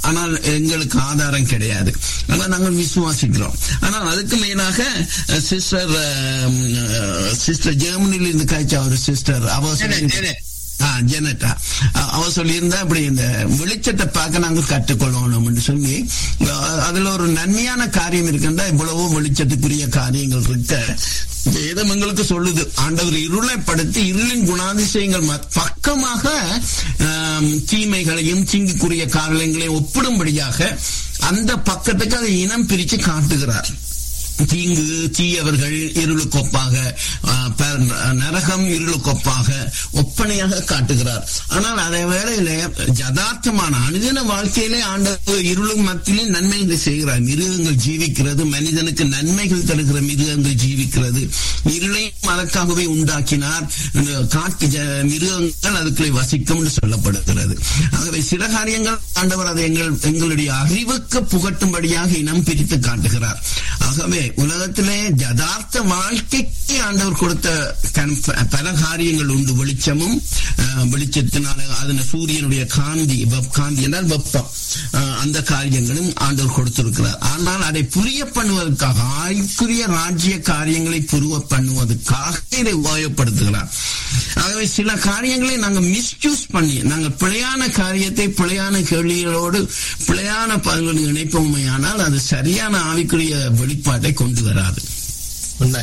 ஆனால் எங்களுக்கு ஆதாரம் கிடையாது ஆனால் நாங்கள் விசுவாசிக்கிறோம் ஆனால் அதுக்கு மேலாக சிஸ்டர் சிஸ்டர் ஜெர்மனில இருந்து காய்ச்சா ஒரு சிஸ்டர் அவ சொல்லி- ஆ, ஜெனட்டா அ- அவ சொல்லியிருந்தா அப்படி இந்த வெளிச்சத்தை பார்க்க நாங்க கற்றுக்கொள்ளணும்னு சொல்லி அ- அதுல ஒரு நன்மையான காரியம் இருக்குன்னா இவ்வளவோ வெளிச்சத்துக்குரிய காரியங்கள் இருக்க வேதம் எங்களுக்கு சொல்லுது ஆண்டவர் இருளை படுத்தி இருளின் குணாதிசயங்கள் ம- பக்கமாக ஆம், தீமைகளையும் தீங்குக்குரிய காரியங்களையும் ஒப்பிடும்படியாக அந்த பக்கத்துக்கு அதை இனம் பிரிச்சு காட்டுகிறார் தீங்கு தீயவர்கள் இருளுக்கொப்பாக ஆ, ப- நரகம் இருளுக்கொப்பாக ஒப்பனையாக காட்டுகிறார் ஆனால் அதே வேளையில யதார்த்தமான அனுதின வாழ்க்கையிலே ஆண்டவர் இருளும் மத்தியிலே நன்மைகளை செய்கிறார் மிருகங்கள் ஜீவிக்கிறது மனிதனுக்கு நன்மைகள் தருகிற மிருகங்கள் ஜீவிக்கிறது இருளையும் அதற்காகவே உண்டாக்கினார் இந்த காட்டு ஜ- மிருகங்கள் அதுக்குள்ளே வசிக்கும் என்று சொல்லப்படுகிறது ஆகவே சில காரியங்கள் ஆண்டவர் அதை எங்கள் எங்களுடைய அறிவுக்கு புகட்டும்படியாக இனம் பிரித்து காட்டுகிறார் ஆகவே உலகத்திலே யதார்த்த வாழ்க்கைக்கு ஆண்டவர் கொடுத்த கண்- பல காரியங்கள் உண்டு வெளிச்சமும் அஹ், வெளிச்சத்தினால அதன சூரியனுடைய காந்தி வெப் காந்தி என்றால் வெப்பம் அஹ், அந்த காரியங்களும் ஆண்டவர் கொடுத்திருக்கிறார் ஆனால் அதை புரிய பண்ணுவதற்காக ஆய்க்குரிய ராஜ்ய காரியங்களை புரிய பண்ணுவதற்காக இதை உபயோகப்படுத்துகிறார் ஆகவே சில காரியங்களை நாங்கள் மிஸ்யூஸ் பண்ணி நாங்கள் பிழையான காரியத்தை பிழையான கேள்விகளோடு பிழையான பதில்களை இணைப்போமையானால் அது சரியான ஆவிக்குரிய வெளிப்பாட்டை கொண்டு வராது உண்மை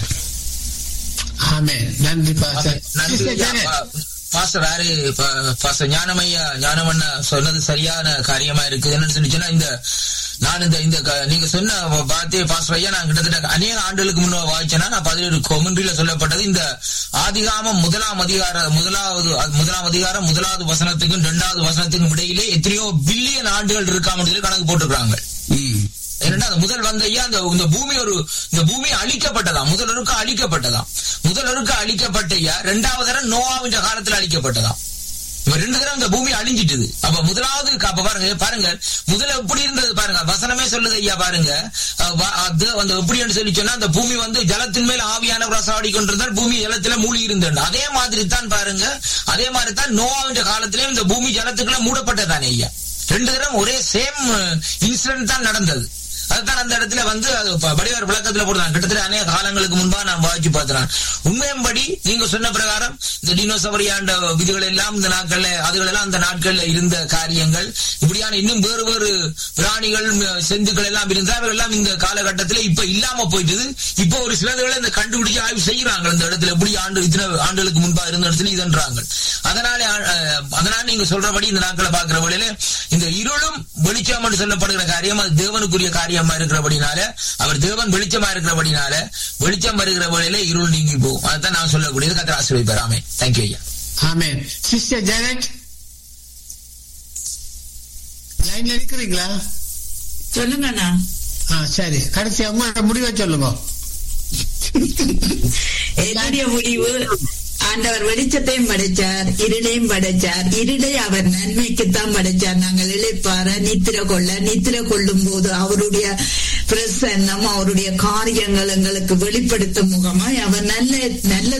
ஆமே நன்றி பாஸ்டர் நன்றி Sister ஐயா. Janet. பா- பாஸ்டர் வேறு பா- பாஸ்டர் ஞானமையா ஞானமண்ணா சொன்னது சரியான காரியமா இருக்குது என்னன்னு சொல்லி சொன்னா இந்த நான் இந்த இந்த க- நீங்க சொன்ன வார்த்தையை பாஸ்டர் ஐயா நான் கிட்டத்தட்ட அநேக ஆண்டுகளுக்கு முன்ன வாய்ச்சேன்னா நான் பதினேழு கொமன்றில சொல்லப்பட்டது இந்த ஆதிகாமம் முதலாம் அதிகார முதலாவது அது முதலாம் அதிகாரம் முதலாவது வசனத்துக்கும் இரண்டாவது வசனத்துக்கும் இடையிலே எத்தனையோ பில்லியன் ஆண்டுகள் இருக்காம சொல்லி கணக்கு போட்டிருக்காங்க ம். ஏன்னா அந்த முதல் வந்த ஐயா அந்த இந்த பூமி ஒரு இந்த பூமி அழிக்கப்பட்டதாம் முதலருக்கு அழிக்கப்பட்டதாம் முதலருக்கு அழிக்கப்பட்ட ஐயா ரெண்டாவது தரம் நோவாவின் காலத்துல அழிக்கப்பட்டதாம் இப்ப ரெண்டு தரம் இந்த பூமி அழிஞ்சிட்டுது அப்ப முதலாவது அப்ப பாருங்க பாருங்க முதல்ல எப்படி இருந்தது பாருங்க வசனமே சொல்லுது ஐயா பாருங்க அஹ் வ- அது அந்த எப்படின்னு சொல்லி சொன்னா அந்த பூமி வந்து ஜலத்தின் மேல் ஆவியான பிரசாடி கொண்டிருந்தால் பூமி ஜலத்துல மூழ்கி இருந்தது அதே மாதிரி தான் பாருங்க அதே மாதிரி தான் நோவாவின் காலத்திலேயும் இந்த பூமி ஜலத்துக்குள்ள மூடப்பட்டதானே ஐயா ரெண்டு தரம் ஒரே சேம் இன்சிடென்ட் தான் நடந்தது அதுதான் அந்த இடத்துல வந்து அது ப- வடிவார் விளக்கத்துல போடுறாங்க கிட்டத்தட்ட அநேக காலங்களுக்கு முன்பா நான் வாய்ச்சி பார்க்கிறேன் உண்மையும்படி நீங்க சொன்ன பிரகாரம் இந்த டினோசவரியாண்ட விதிகள் எல்லாம் இந்த நாட்கள்ல அதுகள் எல்லாம் அந்த நாட்கள்ல இருந்த காரியங்கள் இப்படியான இன்னும் வேறு வேறு பிராணிகள் ம- செந்துக்கள் எல்லாம் இருந்தா அவைகள் எல்லாம் இந்த காலகட்டத்துல இப்ப இல்லாம போயிட்டுது இப்ப ஒரு சிலதுகளை இந்த கண்டுபிடிச்சு ஆய்வு செய்யறாங்க இந்த இடத்துல எப்படி ஆண்டு இத்தனை ஆண்டுகளுக்கு முன்பா இருந்த இடத்துல இதுன்றாங்க அதனால அஹ், அதனால நீங்க சொல்றபடி இந்த நாட்களை பாக்குற வழியில இந்த இருளும் வெளிச்சம் என்று சொல்லப்படுகிற காரியம் அது தேவனுக்குரிய காரியமா இருக்கிறபடினால அவர் தேவன் வெளிச்சமா இருக்கிறபடினால வெளிச்சம் வருகிற வழியில இருள் நீங்கி போகும் அதுதான் நான் சொல்லக்கூடியது கத்திர ஆசிரியர் ஆமே தேங்க்யூ ஐயா ஆமென் சிஸ்டர் ஜெனட் லைன்ல இருக்கிறீங்களா சொல்லுங்கண்ணா ஆ சரி கடைசி உங்களோட முடிவை சொல்லுங்க என்னுடைய முடிவு ஆண்டவர் வெளிச்சத்தையும் படைச்சார் இருளையும் படைச்சார் இருளை அவர் நன்மைக்குத்தான் படைச்சார் நாங்கள் இழைப்பார நித்திர கொள்ள நித்திர கொள்ளும் போது அவருடைய பிரசன்னம் அவருடைய காரியங்கள் எங்களுக்கு வெளிப்படுத்தும் முகமாய் அவர் நல்ல நல்ல